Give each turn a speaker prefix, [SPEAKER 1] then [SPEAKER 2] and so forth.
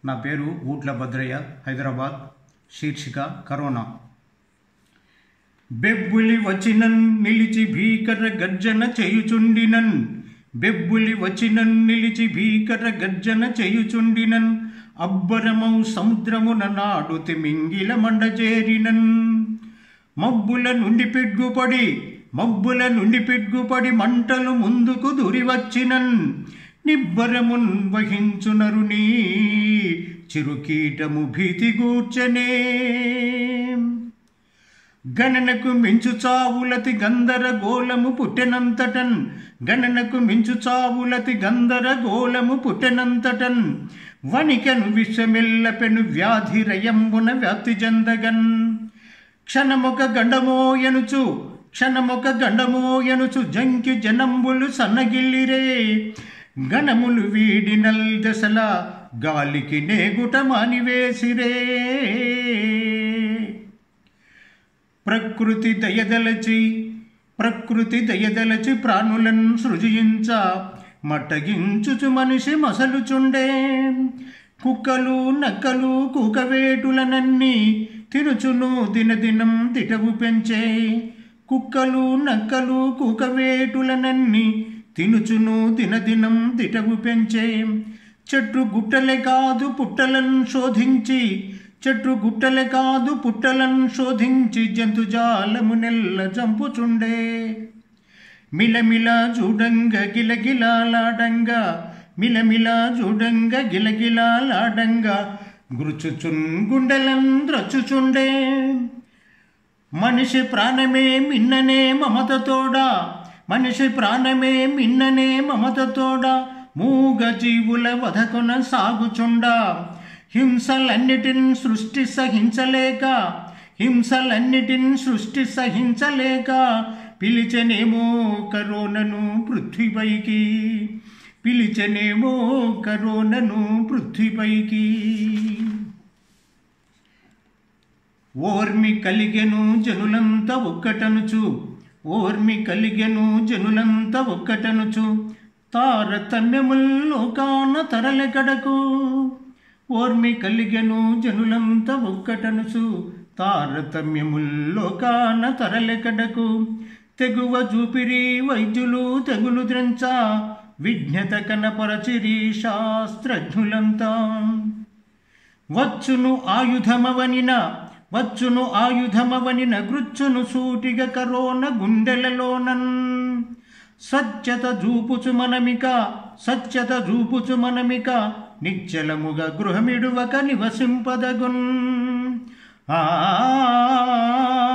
[SPEAKER 1] నా పేరు ఊట్ల భద్రయ్య హైదరాబాద్ శీర్షిక కరోనా బెబ్బులి వచ్చినన్ నిలిచి భీకర గర్జన చేయుచుండినన్ బెబ్బులి వచ్చినన్ నిలిచి భీకర గర్జన చేయుచుండినన్ అబ్బరమౌ సముద్రమున నాడు తిమింగిల మండజేరినన్ మబ్బుల నుండి పిడ్గుపడి మబ్బుల నుండి పిడ్గుపడి మంటలు ముందుకు దురివచ్చినన్ నిబ్బరమున్ వహించునరుని చిరుకీటము భీతి గూర్చనే గణనకు మించు చావులతి గందరగోళము పుట్టెనంతటన్ గణనకు మించు చావులతి గందరగోళము పుట్టెనంతటన్ వణికను విశ్వమెల్లపెను వ్యాధి రయంబున వ్యాప్తి చెందగన్ క్షణమొక గండమోయనుచు క్షణమొక గండమోయనుచు జంకి జనంబులు సన్నగిల్లిరే గణములు వీడినల్ దశల గాలికి నేగుట మానివేసిరే ప్రకృతి దయదలచి ప్రకృతి దయదలచి ప్రాణులను సృజించ మట్టగించుచు మనిషి మసలుచుండే కుక్కలు నక్కలు కుకవేటులనన్నీ తినుచును దినదినం దిటవు పెంచే కుక్కలు నక్కలు కుకవేటులనన్నీ తినుచును దినదినం దిటవు పెంచే చెట్టు గుట్టలే కాదు పుట్టలను శోధించి చెట్టు గుట్టలే కాదు పుట్టలను శోధించి జంతుజాలము నెల్ల చంపుచుండే మిలమిల చూడంగ గిలగిలాలాడంగ మిలమిల చూడంగ గిలగిలాలాడంగ గురుచుచున్ గుండెలను రచుచుండే మనిషి ప్రాణమే మిన్ననే మమతతోడా మనిషి ప్రాణమే మిన్ననే మమతతోడా మూగ జీవుల వధకొన సాగుచుండా హింసలన్నిటిని సృష్టి సహించలేక హింసలన్నిటిని సృష్టి సహించలేక పిలిచనేమో కరోనను పృథ్వీపైకి పిలిచనేమో కరోనను పృథ్వీపైకి ఓర్మి కలిగెను జనులంతా ఒక్కటనుచు ఓర్మి కలిగెను జనులంతా ఒక్కటనుచు తారతమ్యముల్లోకాన తరలెకడకు ఓర్మి కలిగెను జనులంతా ఒక్కటనుచు తారతమ్యముల్లోకాన తరలెకడకు తెగువ చూపిరి వైద్యులు తెగులు ద్రంచ విజ్ఞత కనపరచిరి శాస్త్రజ్ఞులంతా వచ్చును ఆయుధమవనిన వచ్చును ఆయుధమవనిన గృచ్చును సూటిగ కరోన గుండెలలోనన్ సత్యత చూపుచు మనమిక సత్యత చూపుచు మనమిక నిశ్చలముగా గృహమిడువక నివసింపదగున్ ఆ